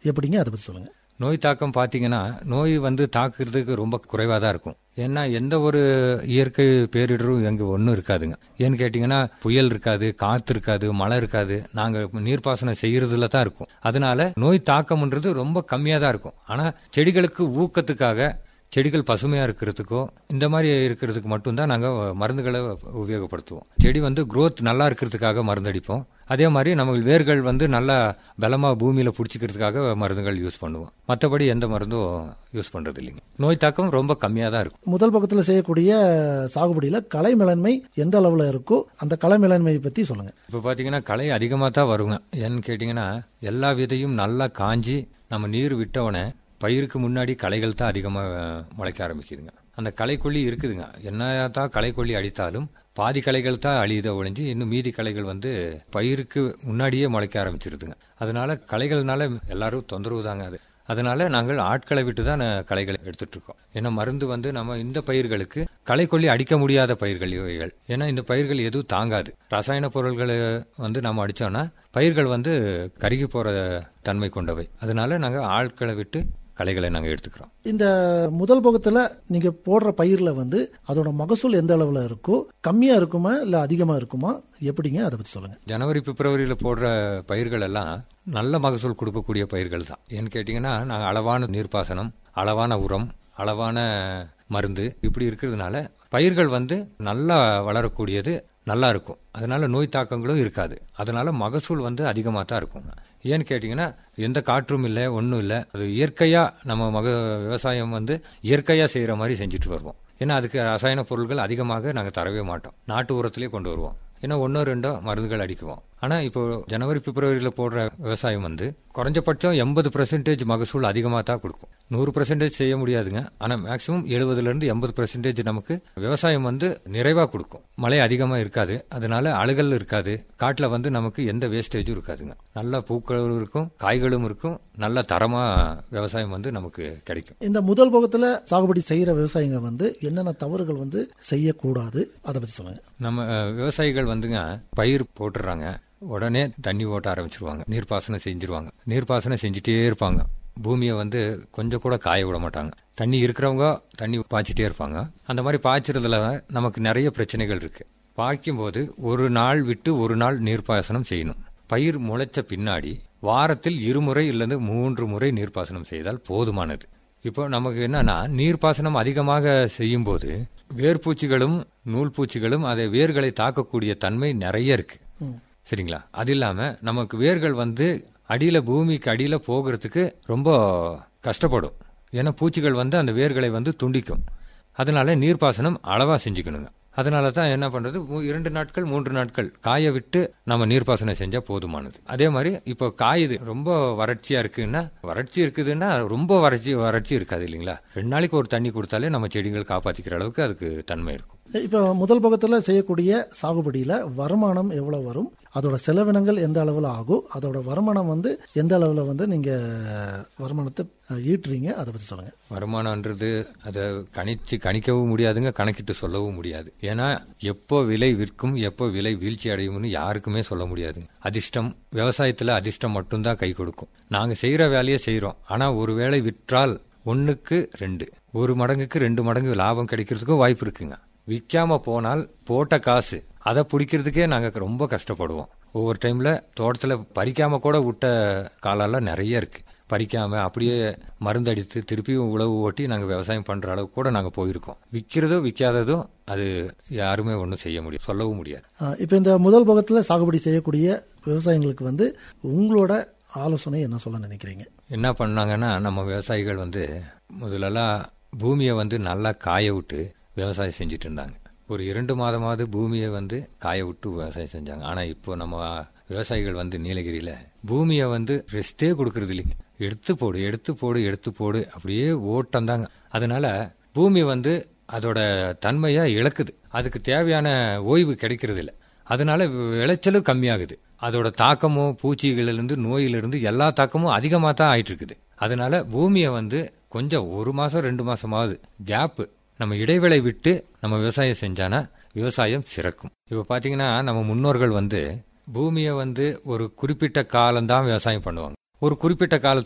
எப்படிங்க அதை பற்றி சொல்லுங்க நோய் தாக்கம் பார்த்தீங்கன்னா நோய் வந்து தாக்குறதுக்கு ரொம்ப குறைவாக தான் இருக்கும் ஏன்னா எந்த ஒரு இயற்கை பேரிடரும் எங்க ஒன்றும் இருக்காதுங்க ஏன்னு கேட்டிங்கன்னா புயல் இருக்காது காத்து இருக்காது மழை இருக்காது நாங்கள் நீர்ப்பாசனம் செய்யறதுல தான் இருக்கும் அதனால நோய் தாக்கம்ன்றது ரொம்ப கம்மியாக தான் இருக்கும் ஆனால் செடிகளுக்கு ஊக்கத்துக்காக செடிகள் பசுமையா இருக்கிறதுக்கோ இந்த மாதிரி இருக்கிறதுக்கு மட்டும்தான் நாங்க மருந்துகளை உபயோகப்படுத்துவோம் செடி வந்து growth நல்லா இருக்கிறதுக்காக மருந்தடிப்போம் அதே மாதிரி நம்ம வேர்கள் வந்து நல்லா பலமா பூமியில பிடிச்சிக்கிறதுக்காக மருந்துகள் யூஸ் பண்ணுவோம் மற்றபடி எந்த மருந்தும் யூஸ் பண்றது இல்லைங்க நோய் தாக்கம் ரொம்ப கம்மியா தான் இருக்கும் முதல் பக்கத்தில் செய்யக்கூடிய சாகுபடியில் கலை மேலாண்மை எந்த அளவில் இருக்கோ அந்த கலை மேலாண்மையை பற்றி சொல்லுங்க இப்போ பார்த்தீங்கன்னா களை அதிகமாக தான் வருங்க ஏன்னு கேட்டிங்கன்னா எல்லா விதையும் நல்லா காஞ்சி நம்ம நீர் விட்டவுடனே பயிருக்கு முன்னாடி களைகள் தான் அதிகமாக முளைக்க ஆரம்பிக்குதுங்க அந்த களைக்கொல்லி இருக்குதுங்க என்ன தான் களைக்கொல்லி அடித்தாலும் பாதி களைகள் தான் அழியுத ஒழிஞ்சு இன்னும் மீதி களைகள் வந்து பயிருக்கு முன்னாடியே முளைக்க ஆரம்பிச்சிருதுங்க அதனால களைகள்னால எல்லாரும் தொந்தரவு தாங்க அது அதனால நாங்கள் ஆட்களை விட்டு தான் களைகளை எடுத்துட்டு இருக்கோம் ஏன்னா மருந்து வந்து நம்ம இந்த பயிர்களுக்கு களைக்கொல்லி அடிக்க முடியாத பயிர்கள் இவைகள் ஏன்னா இந்த பயிர்கள் எதுவும் தாங்காது ரசாயன பொருள்களை வந்து நம்ம அடிச்சோம்னா பயிர்கள் வந்து கருகி போற தன்மை கொண்டவை அதனால நாங்கள் ஆட்களை விட்டு களைகளை நாங்கள் எடுத்துக்கிறோம் இந்த முதல் பக்கத்தில் நீங்கள் போடுற பயிரில் வந்து அதோட மகசூல் எந்த அளவில் இருக்கோ கம்மியாக இருக்குமா இல்லை அதிகமாக இருக்குமா எப்படிங்க அதை பற்றி சொல்லுங்க ஜனவரி பிப்ரவரியில் போடுற பயிர்கள் எல்லாம் நல்ல மகசூல் கொடுக்கக்கூடிய பயிர்கள் தான் ஏன்னு கேட்டிங்கன்னா நாங்கள் அளவான நீர்ப்பாசனம் அளவான உரம் அளவான மருந்து இப்படி இருக்கிறதுனால பயிர்கள் வந்து நல்லா வளரக்கூடியது நல்லா இருக்கும் அதனால நோய் தாக்கங்களும் இருக்காது அதனால மகசூல் வந்து அதிகமாக தான் இருக்கும் ஏன்னு கேட்டிங்கன்னா எந்த காற்றும் இல்லை ஒன்றும் இல்லை அது இயற்கையா நம்ம மக விவசாயம் வந்து இயற்கையா செய்யற மாதிரி செஞ்சுட்டு வருவோம் ஏன்னா அதுக்கு ரசாயன பொருட்கள் அதிகமாக நாங்கள் தரவே மாட்டோம் நாட்டு உரத்திலே கொண்டு வருவோம் ஏன்னா ஒன்றோ ரெண்டோ மருந்துகள் அடிக்குவோம் ஆனால் இப்போ ஜனவரி பிப்ரவரியில் போடுற விவசாயம் வந்து குறைஞ்சபட்சம் எண்பது பர்சன்டேஜ் மகசூல் அதிகமாக தான் கொடுக்கும் நூறு பர்சன்டேஜ் செய்ய முடியாதுங்க ஆனால் மேக்சிமம் எழுபதுலேருந்து எண்பது பர்சன்டேஜ் நமக்கு விவசாயம் வந்து நிறைவாக கொடுக்கும் மழை அதிகமாக இருக்காது அதனால அழுகல் இருக்காது காட்டில் வந்து நமக்கு எந்த வேஸ்டேஜும் இருக்காதுங்க நல்ல பூக்களும் இருக்கும் காய்களும் இருக்கும் நல்ல தரமாக விவசாயம் வந்து நமக்கு கிடைக்கும் இந்த முதல் பக்கத்தில் சாகுபடி செய்கிற விவசாயிங்க வந்து என்னென்ன தவறுகள் வந்து செய்யக்கூடாது அதை பற்றி சொல்லுங்க நம்ம அஹ், விவசாயிகள் வந்துங்க பயிர் போட்டுறாங்க உடனே தண்ணி ஓட்ட ஆரம்பிச்சிருவாங்க நீர்ப்பாசனம் செஞ்சிருவாங்க நீர்ப்பாசனம் செஞ்சுட்டே இருப்பாங்க பூமியை வந்து கொஞ்சம் கூட காய விட மாட்டாங்க தண்ணி இருக்கிறவங்க தண்ணி பாய்ச்சிட்டே இருப்பாங்க அந்த மாதிரி பாய்ச்சறதுல நமக்கு நிறைய பிரச்சனைகள் இருக்கு பாய்க்கும்போது ஒரு நாள் விட்டு ஒரு நாள் நீர்ப்பாசனம் செய்யணும் பயிர் முளைச்ச பின்னாடி வாரத்தில் இருமுறை இல்லது மூன்று முறை நீர்ப்பாசனம் செய்தால் போதுமானது இப்போ நமக்கு என்னன்னா நீர்ப்பாசனம் அதிகமாக செய்யும் போது வேர்பூச்சிகளும் நூல் பூச்சிகளும் அதை வேர்களை தாக்கக்கூடிய தன்மை நிறைய இருக்கு சரிங்களா அது இல்லாம நமக்கு வேர்கள் வந்து அடியில பூமிக்கு அடியில போகிறதுக்கு ரொம்ப கஷ்டப்படும் ஏன்னா பூச்சிகள் வந்து அந்த வேர்களை வந்து துண்டிக்கும் அதனால நீர்ப்பாசனம் அளவா செஞ்சுக்கணுங்க அதனால தான் என்ன பண்றது மூ- இரண்டு நாட்கள் மூன்று நாட்கள் காய விட்டு நம்ம நீர்ப்பாசனம் செஞ்சா போதுமானது அதே மாதிரி இப்போ காயுது ரொம்ப வறட்சியா இருக்குன்னா வறட்சி இருக்குதுன்னா ரொம்ப வறட்சி வறட்சி இருக்காது இல்லைங்களா ரெண்டு நாளைக்கு ஒரு தண்ணி கொடுத்தாலே நம்ம செடிகள் காப்பாத்திக்கிற அளவுக்கு அதுக்கு தன்மை இருக்கும் இப்போ முதல் பக்கத்தில் செய்யக்கூடிய சாகுபடியில் வருமானம் எவ்வளோ வரும் அதோட செலவினங்கள் எந்த அளவில் ஆகும் அதோட வருமானம் வந்து எந்த அளவில் வந்து நீங்கள் வருமானத்தை அஹ், ஈட்டுறீங்க அதை பற்றி சொல்லுங்க வருமானம்ன்றது அதை கணிச்சு கணிக்கவும் முடியாதுங்க கணக்கிட்டு சொல்லவும் முடியாது ஏன்னா எப்போ விலை விற்கும் எப்போ விலை வீழ்ச்சி அடையும்னு யாருக்குமே சொல்ல முடியாது அதிர்ஷ்டம் விவசாயத்துல அதிர்ஷ்டம் மட்டும்தான் கை கொடுக்கும் நாங்க செய்யற வேலையை செய்யறோம் ஆனா ஒரு வேளை விற்றால் ஒண்ணுக்கு ரெண்டு ஒரு மடங்குக்கு ரெண்டு மடங்கு லாபம் கிடைக்கிறதுக்கும் வாய்ப்பு இருக்குங்க விற்காம போனால் போட்ட காசு அதை பிடிக்கிறதுக்கே நாங்க ரொம்ப கஷ்டப்படுவோம் ஒவ்வொரு டைம்ல தோட்டத்துல பறிக்காம கூட விட்ட காலெல்லாம் நிறைய இருக்கு பறிக்காம அப்படியே மருந்தடித்து திருப்பியும் உழவு ஓட்டி நாங்க விவசாயம் பண்ற அளவுக்கு கூட நாங்க போயிருக்கோம் விற்கிறதோ விற்காததோ அது யாருமே ஒன்றும் செய்ய முடியும் சொல்லவும் முடியாது இப்போ இந்த முதல் பக்கத்தில் சாகுபடி செய்யக்கூடிய விவசாயிங்களுக்கு வந்து உங்களோட ஆலோசனை என்ன சொல்ல நினைக்கிறீங்க என்ன பண்ணாங்கன்னா நம்ம விவசாயிகள் வந்து முதல்லலாம் பூமியை வந்து நல்லா காய விட்டு விவசாயம் செஞ்சுட்டு இருந்தாங்க ஒரு இரண்டு மாதமாவது பூமியை வந்து காய விட்டு விவசாயம் செஞ்சாங்க ஆனா இப்போ நம்ம விவசாயிகள் வந்து நீலகிரியில பூமியை வந்து ரெஸ்டே கொடுக்கறது இல்லைங்க எடுத்து போடு எடுத்து போடு எடுத்து போடு அப்படியே ஓட்டம் தாங்க அதனால பூமி வந்து அதோட தன்மையை இழக்குது அதுக்கு தேவையான ஓய்வு கிடைக்கிறது இல்ல அதனால விளைச்சலும் கம்மியாகுது அதோட தாக்கமும் பூச்சிகளிலிருந்து நோயிலிருந்து எல்லா தாக்கமும் அதிகமாக தான் ஆயிட்டு இருக்குது அதனால பூமியை வந்து கொஞ்சம் ஒரு மாசம் ரெண்டு மாசமாவது கேப் நம்ம இடைவேளை விட்டு நம்ம விவசாயம் செஞ்சானா விவசாயம் சிறக்கும் இப்ப பாத்தீங்கன்னா நம்ம முன்னோர்கள் வந்து பூமியை வந்து ஒரு குறிப்பிட்ட காலம்தான் விவசாயம் பண்ணுவாங்க ஒரு குறிப்பிட்ட காலத்துக்கு